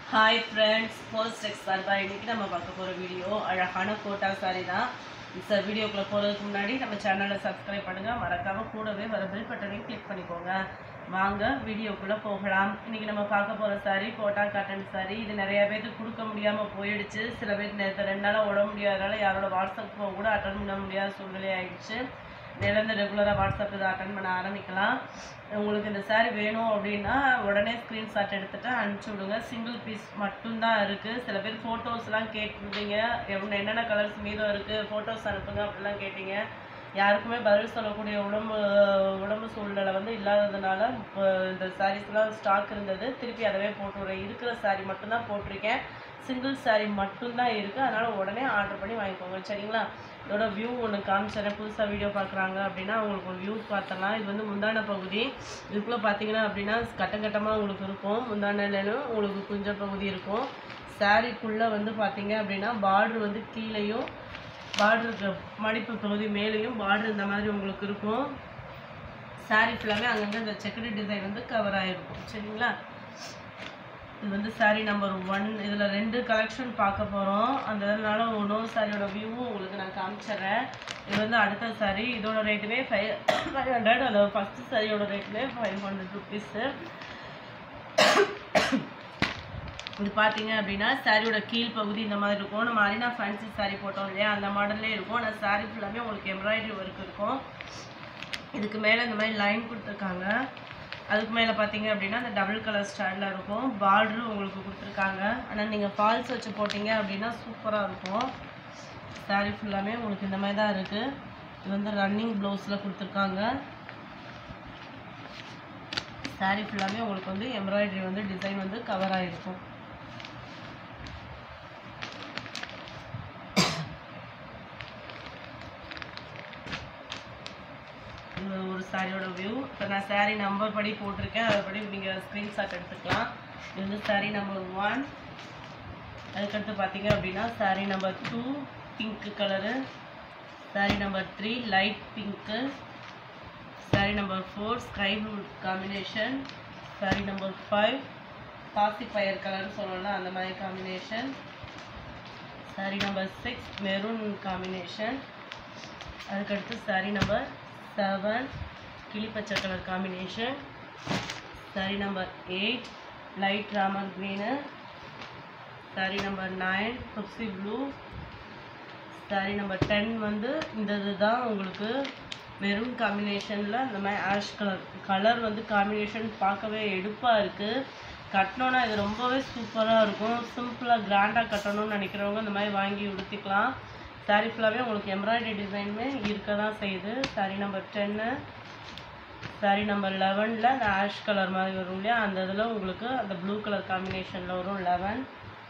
hi friends post X சார்பா இன்னைக்கு நம்ம பார்க்க போகிற வீடியோ அழகான கோட்டா சாரி தான் சார் வீடியோக்குள்ளே போகிறதுக்கு முன்னாடி நம்ம சேனலை சப்ஸ்கிரைப் பண்ணுங்கள் மறக்காமல் கூடவே வர பில் பட்டனையும் கிளிக் பண்ணிக்கோங்க வாங்க வீடியோக்குள்ளே போகலாம் இன்றைக்கி நம்ம பார்க்க போகிற சாரி கோட்டா காட்டன் சாரி இது நிறைய பேருக்கு கொடுக்க முடியாமல் போயிடுச்சு சில பேர் நேற்று ரெண்டு நாளாக உட முடியாதனால யாரோட வாட்ஸ்அப் ஃபோன் கூட அட்டன் பண்ண முடியாத சூழ்நிலை ஆயிடுச்சு நிலந்து ரெகுலராக வாட்ஸ்அப் இதை அட்டன் பண்ண ஆரம்பிக்கலாம் உங்களுக்கு இந்த saree வேணும் அப்படின்னா உடனே ஸ்க்ரீன்ஷாட் எடுத்துட்டு அனுப்பிச்சி விடுங்க சிங்கிள் பீஸ் மட்டும்தான் இருக்குது சில பேர் ஃபோட்டோஸ்லாம் கேட்டிருந்தீங்க எவ்வளோ என்னென்ன கலர்ஸ் மீதம் இருக்குது ஃபோட்டோஸ் அனுப்புங்க அப்படிலாம் கேட்டீங்க யாருக்குமே பதில் சொல்லக்கூடிய உடம்பு உடம்பு சூழ்நிலை வந்து இல்லாததுனால இப்போ இந்த சாரீஸ்லாம் ஸ்டாக் இருந்தது திருப்பி அதவே போட்டு விடுறேன் இருக்கிற saree மட்டும்தான் போட்டிருக்கேன் சிங்கிள் saree மட்டும்தான் இருக்குது அதனால் உடனே ஆர்டர் பண்ணி வாங்கிக்கோங்க சரிங்களா இதோட வியூ ஒன்று காமிச்சிடறேன் புதுசாக வீடியோ பார்க்குறாங்க அப்படின்னா உங்களுக்கு ஒரு வியூ பார்த்தலாம் இது வந்து முந்தான பகுதி இதுக்குள்ளே பார்த்தீங்கன்னா அப்படின்னா கட்டம் கட்டமாக உங்களுக்கு இருக்கும் முந்தானிலும் உங்களுக்கு குஞ்ச பகுதி இருக்கும் சாரீக்குள்ளே வந்து பார்த்தீங்க அப்படின்னா பார்டர் வந்து கீழேயும் பார்டருக்கு மடிப்பு பகுதி மேலேயும் பார்டர் இந்த மாதிரி உங்களுக்கு இருக்கும் saree ஃபுல்லாமே அங்கங்கே இந்த செக்குடு டிசைன் வந்து கவர் ஆகிருக்கும் சரிங்களா இது வந்து saree நம்பர் ஒன் இதில் ரெண்டு கலெக்ஷன் பார்க்க போகிறோம் அந்த இதனால இன்னொரு சாரியோட வியூவும் உங்களுக்கு நான் காமிச்சிடுறேன் இது வந்து அடுத்த saree இதோட ரேட்டுமே ஃபைவ் ஃபைவ் ஹண்ட்ரட் அந்த ஃபஸ்ட்டு சாரியோட ரேட்டுமே ஃபைவ் ஹண்ட்ரட் ருபீஸு இது பார்த்தீங்க அப்படின்னா சாரியோட கீழ் பகுதி இந்த மாதிரி இருக்கும் நம்ம அரினா ஃபேன்சி saree போட்டோம் இல்லையா அந்த மாடல்லே இருக்கும் ஆனால் saree ஃபுல்லாமே உங்களுக்கு எம்ப்ராய்டரி ஒர்க் இருக்கும் இதுக்கு மேலே இந்த மாதிரி லைன் கொடுத்துருக்காங்க அதுக்கு மேலே பார்த்தீங்க அப்படின்னா அந்த டபுள் கலர் ஸ்டைலில் இருக்கும் பார்டரும் உங்களுக்கு கொடுத்துருக்காங்க ஆனால் நீங்கள் ஃபால்ஸ் வச்சு போட்டிங்க அப்படின்னா சூப்பராக இருக்கும் saree ஃபுல்லாமே உங்களுக்கு இந்த மாதிரி தான் இருக்குது இது வந்து ரன்னிங் ப்ளவுஸில் கொடுத்துருக்காங்க saree ஃபுல்லாமே உங்களுக்கு வந்து எம்ப்ராய்டரி வந்து டிசைன் வந்து கவர் ஆகிருக்கும் இது ஒரு சாரியோட வியூ இப்போ நான் saree நம்பர் படி போட்டிருக்கேன் அதுபடி நீங்கள் ஸ்க்ரீன்ஷாட் எடுத்துக்கலாம் இது வந்து saree நம்பர் ஒன் அதுக்கடுத்து பார்த்தீங்க அப்படின்னா saree number two pink colour saree number three light pink saree number four sky blue combination saree number five பாசி பயர் கலர்னு சொல்லலாம் அந்த மாதிரி combination saree number six maroon combination அதுக்கடுத்து saree நம்பர் செவன் கிளிப்பச்சை colour combination saree number eight light Ramar green saree number nine புப்சி blue saree number ten வந்து இந்த இதுதான் உங்களுக்கு மெரூன் காம்பினேஷனில் இந்த மாதிரி ஆஷ் கலர் கலர் வந்து காம்பினேஷன் பார்க்கவே எடுப்பாக இருக்குது கட்டினோன்னா இது ரொம்பவே சூப்பராக இருக்கும் சிம்பிளாக கிராண்டாக கட்டணும்னு நினைக்கிறவங்க இந்த மாதிரி வாங்கி உடுத்திக்கலாம் saree ஃபுல்லாகவே உங்களுக்கு எம்ப்ராய்டரி டிசைனுமே இருக்க தான் செய்யுது saree number ten saree number லெவனில் அந்த ஆஷ் கலர் மாதிரி வரும் இல்லையா அந்த இதில் உங்களுக்கு அந்த ப்ளூ கலர் காம்பினேஷனில் வரும் லெவன்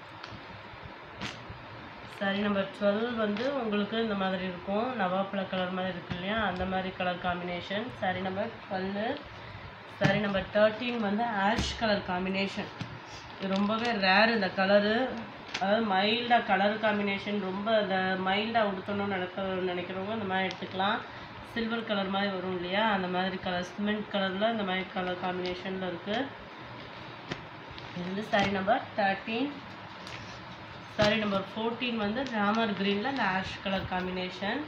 saree நம்பர் டுவெல் வந்து உங்களுக்கு இந்த மாதிரி இருக்கும் நவாப்பழ கலர் மாதிரி இருக்கு இல்லையா அந்த மாதிரி colour combination saree number twelve saree number thirteen வந்து ஆஷ் கலர் காம்பினேஷன் இது ரொம்பவே ரேர் இந்த கலரு அதாவது மைல்டாக கலர் காம்பினேஷன் ரொம்ப இந்த மைல்டாக உடுத்தணும்னு நினைக்க நினைக்கிறவங்க இந்த மாதிரி எடுத்துக்கலாம் சில்வர் கலர் மாதிரி வரும் இல்லையா அந்த மாதிரி கலர் சிமெண்ட் கலரில் இந்த மாதிரி கலர் காம்பினேஷனில் இருக்குது இது வந்து saree number thirteen saree number fourteen வந்து ராமர் க்ரீனில் இந்த ash colour combination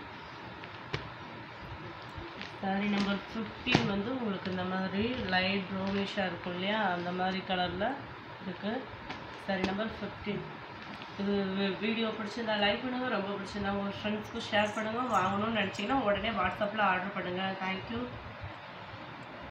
saree number fifteen வந்து உங்களுக்கு இந்த மாதிரி லைட் ரோனிஷாக இருக்கும் இல்லையா அந்த மாதிரி கலரில் இருக்குது saree நம்பர் ஃபிஃப்டீன் இது வீடியோ பிடிச்சிருந்தா லைக் பண்ணுங்கள் ரொம்ப பிடிச்சிருந்தா உங்கள் ஃப்ரெண்ட்ஸ்க்கு ஷேர் பண்ணுங்கள் வாங்கணும்னு நினச்சிங்கன்னா உடனே வாட்ஸ்அப்பில் ஆர்டர் பண்ணுங்கள் தேங்க்யூ